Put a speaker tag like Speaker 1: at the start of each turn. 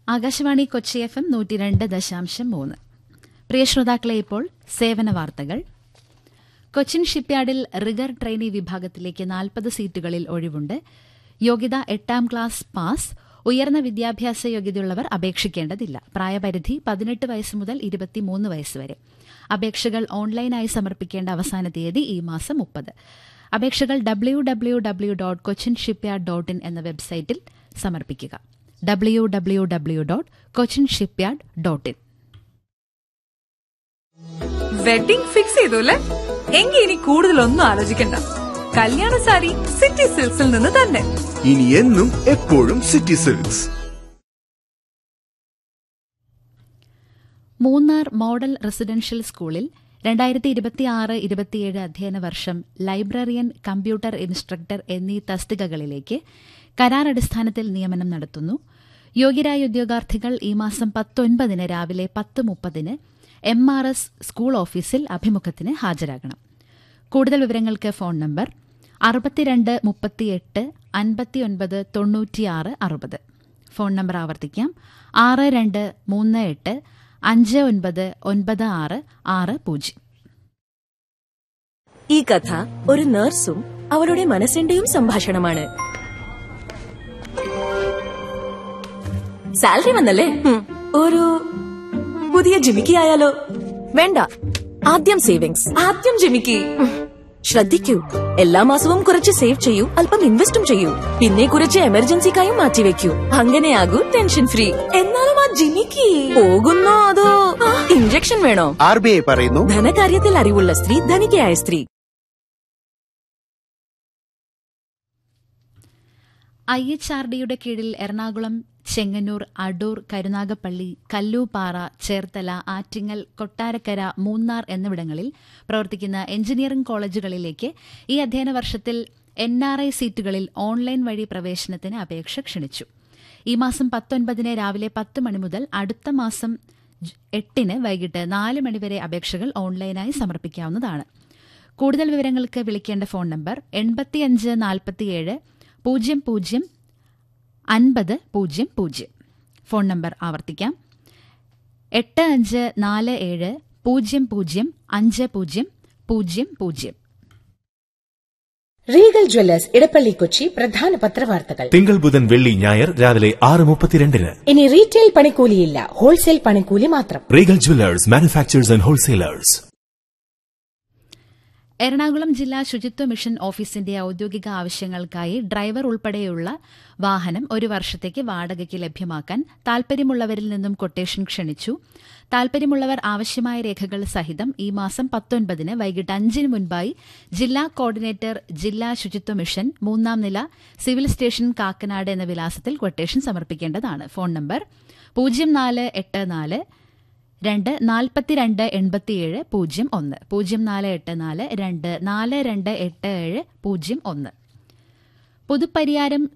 Speaker 1: Akashvani Kochi F M നൂറ്റി രണ്ട് ദശാംശം മൂന്ന് പ്രിയ ശ്രോതാക്കളെ ഇപ്പോൾ സേവന വാർത്തകൾ കൊച്ചിൻ ഷിപ്പ്യാർഡിൽ റിഗർ ട്രെയിനി വിഭാഗത്തിലേക്ക് നാൽപ്പത് സീറ്റുകളിൽ ഒഴിവുണ്ട് യോഗ്യത എട്ടാം ക്ലാസ് പാസ് ഉയർന്ന വിദ്യാഭ്യാസ യോഗ്യതയുള്ളവർ അപേക്ഷിക്കേണ്ടതില്ല പ്രായപരിധി പതിനെട്ട് വയസ്സ് മുതൽ ഇരുപത്തിമൂന്ന് വയസ്സ് വരെ അപേക്ഷകൾ ഓൺലൈനായി സമർപ്പിക്കേണ്ട അവസാന തീയതി ഈ മാസം മുപ്പത് അപേക്ഷകൾ W W W dot Cochin shipyard dot in എന്ന വെബ്സൈറ്റിൽ സമർപ്പിക്കുക W W W dot Cochin shipyard dot in
Speaker 2: wedding fix ചെയ്തു അല്ലേ എങ്കിൽ ഇനി കൂടുതലൊന്നും ആലോചിക്കണ്ട കല്യാണ സാരി സിറ്റി സിൽക്സിൽ നിന്ന് തന്നെ
Speaker 3: ഇനി എന്നും എപ്പോഴും City Silks
Speaker 1: Munnar model residential സ്കൂളിൽ രണ്ടായിരത്തി ഇരുപത്തിയാറ് ഇരുപത്തിയേഴ് അധ്യയന വർഷം ലൈബ്രറിയൻ കമ്പ്യൂട്ടർ ഇൻസ്ട്രക്ടർ എന്നീ തസ്തികകളിലേക്ക് കരാർ അടിസ്ഥാനത്തിൽ നിയമനം നടത്തുന്നു യോഗ്യരായ ഉദ്യോഗാർത്ഥികൾ ഈ മാസം പത്തൊൻപതിന് രാവിലെ പത്ത് മുപ്പതിന് എം ആർ എസ് സ്കൂൾ ഓഫീസിൽ അഭിമുഖത്തിന് ഹാജരാകണം കൂടുതൽ വിവരങ്ങൾക്ക് ഫോൺ നമ്പർ അറുപത്തിരണ്ട് മുപ്പത്തിയെട്ട് അൻപത്തിയൊൻപത് തൊണ്ണൂറ്റിയാറ് അറുപത് ഫോൺ നമ്പർ ആവർത്തിക്കാം ആറ് രണ്ട് മൂന്ന് എട്ട് അഞ്ച് ഒൻപത് ഒൻപത് ആറ് ആറ് പൂജ്യം
Speaker 4: ഈ കഥ ഒരു നഴ്സും അവളുടെ മനസ്സിന്റെയും സംഭാഷണമാണ് സാലറി വന്നല്ലേ ഹും, ഒരു പുതിയ ജിമിക്കി ആയാലോ വേണ്ട ആദ്യം സേവിങ്സ് ആദ്യം ജിമിക്കി ഉം. ശ്രദ്ധിക്കൂ എല്ലാ മാസവും കുറച്ച് സേവ് ചെയ്യൂ അല്പം ഇൻവെസ്റ്റും ചെയ്യൂ പിന്നെ കുറച്ച് എമർജൻസിക്കായും മാറ്റിവെക്കൂ അങ്ങനെയാകൂ ടെൻഷൻ ഫ്രീ എന്നാലും ആ ജിമിക്കി പോകുന്നോ അതോ ഇഞ്ചക്ഷൻ വേണോ
Speaker 3: ആർ ബി ഐ പറയുന്നു
Speaker 4: ധനകാര്യത്തിൽ അറിവുള്ള സ്ത്രീ ധനികയായ സ്ത്രീ
Speaker 1: ഐ എച്ച് ആർ ഡിയുടെ കീഴിൽ എറണാകുളം ചെങ്ങന്നൂർ അടൂർ കരുനാഗപ്പള്ളി കല്ലൂപ്പാറ ചേർത്തല ആറ്റിങ്ങൽ കൊട്ടാരക്കര മൂന്നാർ എന്നിവിടങ്ങളിൽ പ്രവർത്തിക്കുന്ന എഞ്ചിനീയറിംഗ് കോളേജുകളിലേക്ക് ഈ അധ്യയന വർഷത്തിൽ എൻ ആർ ഐ സീറ്റുകളിൽ ഓൺലൈൻ വഴി പ്രവേശനത്തിന് അപേക്ഷ ക്ഷണിച്ചു ഈ മാസം പത്തൊൻപതിന് രാവിലെ പത്ത് മണി മുതൽ അടുത്ത മാസം ജ്- എട്ടിന് വൈകിട്ട് നാല് മണിവരെ അപേക്ഷകൾ ഓൺലൈനായി സമർപ്പിക്കാവുന്നതാണ് കൂടുതൽ വിവരങ്ങൾക്ക് വിളിക്കേണ്ട ഫോൺ നമ്പർ എൺപത്തിയഞ്ച് നാൽപ്പത്തിയേഴ് പൂജ്യം പൂജ്യം അൻപത് പൂജ്യം പൂജ്യം ഫോൺ നമ്പർ ആവർത്തിക്കാം എട്ട് അഞ്ച് നാല് ഏഴ് പൂജ്യം പൂജ്യം അഞ്ച് പൂജ്യം പൂജ്യം പൂജ്യം
Speaker 5: റീഗൽ ജ്വല്ലേഴ്സ് ഇടപ്പള്ളി കൊച്ചി പ്രധാന പത്രവാർത്തകൾ
Speaker 6: തിങ്കൾ ബുധൻ വെള്ളി ഞായർ രാവിലെ ആറ് മുപ്പത്തിരണ്ടിന്
Speaker 5: ഇനി റീറ്റെയിൽ പണിക്കൂലിയില്ല ഹോൾസെയിൽ പണിക്കൂലി മാത്രം
Speaker 6: Regal Jewellers manufacturers and wholesalers
Speaker 1: Ernakulam ജില്ലാ ശുചിത്വ മിഷൻ ഓഫീസിന്റെ ഔദ്യോഗിക ആവശ്യങ്ങൾക്കായി ഡ്രൈവർ ഉൾപ്പെടെയുള്ള വാഹനം ഒരു വർഷത്തേക്ക് വാടകയ്ക്ക് ലഭ്യമാക്കാൻ താൽപര്യമുള്ളവരിൽ നിന്നും കൊട്ടേഷൻ ക്ഷണിച്ചു താൽപര്യമുള്ളവർ ആവശ്യമായ രേഖകൾ സഹിതം ഈ മാസം പത്തൊൻപതിന് വൈകിട്ട് അഞ്ചിന് മുൻപായി ജില്ലാ കോർഡിനേറ്റർ ജില്ലാ ശുചിത്വ മിഷൻ മൂന്നാം നില സിവിൽ സ്റ്റേഷൻ കാക്കനാട് എന്ന വിലാസത്തിൽ കൊട്ടേഷൻ സമർപ്പിക്കേണ്ടതാണ് ഫോൺ നമ്പർ പൂജ്യം നാല് എട്ട് നാല് രണ്ട് നാൽപ്പത്തിരണ്ട് എൺപത്തിയേഴ് പൂജ്യം ഒന്ന് പൂജ്യം നാല് എട്ട് നാല് രണ്ട് നാല് രണ്ട് എട്ട് ഏഴ് പൂജ്യം ഒന്ന് പുതുപ്പരിയാരം